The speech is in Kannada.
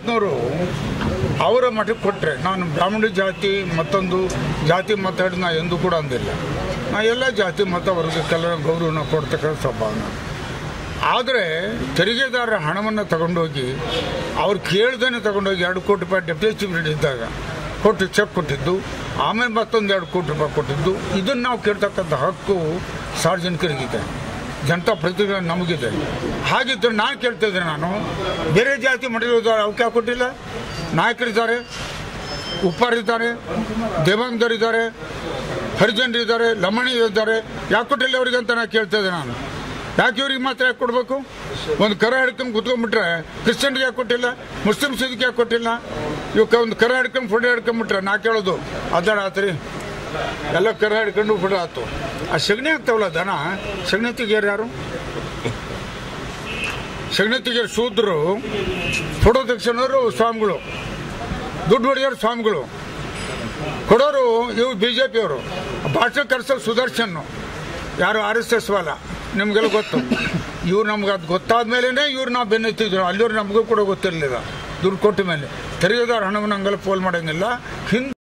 ಯಡಿಯೂರಪ್ಪನವರು ಅವರ ಮಠಕ್ಕೆ ಕೊಟ್ಟರೆ ನಾನು ಬ್ರಾಹ್ಮಣ ಜಾತಿ ಮತ್ತೊಂದು ಜಾತಿ ಮಾತಾಡಿ ನಾ ಎಂದೂ ಕೂಡ ಅಂದಿಲ್ಲ ನಾ ಎಲ್ಲ ಜಾತಿ ಮತ ವರ್ಗಕ್ಕೆಲ್ಲ ಗೌರವನ ಕೊಡ್ತಕ್ಕಂಥ ಸ್ವಭಾವ ಆದರೆ ತೆರಿಗೆದಾರರ ಹಣವನ್ನು ತಗೊಂಡೋಗಿ ಅವ್ರು ಕೇಳ್ದೇನೆ ತಗೊಂಡೋಗಿ ಎರಡು ಕೋಟಿ ರೂಪಾಯಿ ಡೆಪ್ಯೂಟಿ ಚೀಫ್ ಇದ್ದಾಗ ಕೊಟ್ಟು ಚೆಕ್ ಕೊಟ್ಟಿದ್ದು ಆಮೇಲೆ ಮತ್ತೊಂದು ಎರಡು ಕೋಟಿ ರೂಪಾಯಿ ಕೊಟ್ಟಿದ್ದು ಇದನ್ನು ನಾವು ಕೇಳ್ತಕ್ಕಂಥ ಹಕ್ಕು ಸಾರ್ವಜನಿಕರಿಗಿದೆ ಜನತಾ ಪ್ರತಿನಿಧಿ ನಮಗಿದೆ ಹಾಗಿದ್ದರೆ ನಾನು ಕೇಳ್ತಿದ್ದೆ ನಾನು ಬೇರೆ ಜಾತಿ ಮಠಗಳಿದ್ದಾರೆ ಅವಕ್ಕೆ ಯಾಕೆ ಕೊಟ್ಟಿಲ್ಲ ನಾಯಕರಿದ್ದಾರೆ ಉಪ್ಪಾರಿದ್ದಾರೆ ದೇವಾಂಗರಿದ್ದಾರೆ ಹರಿಜನರಿದ್ದಾರೆ ಲಮಣಿ ಇದ್ದಾರೆ ಯಾಕೆ ಕೊಟ್ಟಿಲ್ಲ ಅವರಿಗೆ ಅಂತ ನಾನು ಕೇಳ್ತಿದ್ದೆ ನಾನು ಯಾಕೆ ಇವ್ರಿಗೆ ಮಾತ್ರ ಯಾಕೆ ಕೊಡಬೇಕು ಒಂದು ಕರ ಹಿಡ್ಕೊಂಡು ಕುತ್ಕೊಂಡ್ಬಿಟ್ರೆ ಕ್ರಿಶ್ಚಿಯನ್ಗೆ ಯಾಕೆ ಕೊಟ್ಟಿಲ್ಲ ಮುಸ್ಲಿಮ್ಸ್ ಇದಕ್ಕೆ ಯಾಕೆ ಕೊಟ್ಟಿಲ್ಲ ಇವಕ್ಕೆ ಒಂದು ಕರ ಹಿಡ್ಕೊಂಡು ಫೋಟೋ ಹಿಡ್ಕೊಂಡ್ಬಿಟ್ರೆ ನಾ ಕೇಳೋದು ಅದಾಡ ಆತ್ರಿ ಎಲ್ಲ ಕರ ಹಿಡ್ಕೊಂಡು ಫೋಟೋ ಆಯ್ತು ಆ ಸಗಣಿ ಆಗ್ತಾವಲ್ಲ ದನ ಸಗಣಿ ತೆಗಿಯೋರು ಯಾರು ಸಗಣಿ ತೆಗಿಯೋರು ಶೂದ್ರರು ಫೋಟೋ ತೆಗ್ಸೋರು ಸ್ವಾಮಿಗಳು ದುಡ್ಡು ಹೊಡೆಯೋರು ಸ್ವಾಮಿಗಳು ಕೊಡೋರು ಇವು ಬಿ ಜೆ ಪಿಯವರು ಭಾಷೆ ಕರೆಸೋ ಸುದರ್ಶನ್ ಯಾರು ಆರ್ ಎಸ್ ಎಸ್ ವಾಲ ನಿಮಗೆಲ್ಲ ಗೊತ್ತು ಇವ್ರು ನಮ್ಗೆ ಅದು ಗೊತ್ತಾದ ಮೇಲೇ ಇವ್ರು ನಾವು ಬೆನ್ನೆತ್ತಿದ್ರು ಅಲ್ಲಿಯವ್ರು ನಮಗೂ ಕೂಡ ಗೊತ್ತಿರಲಿಲ್ಲ ದುಡ್ಡು ಕೊಟ್ಟ ಮೇಲೆ ತೆರಿಗೆದಾರ ಹಣವನ್ನು ಹಂಗೆಲ್ಲ ಪೋಲ್ ಮಾಡೋಂಗಿಲ್ಲ ಹಿಂದೆ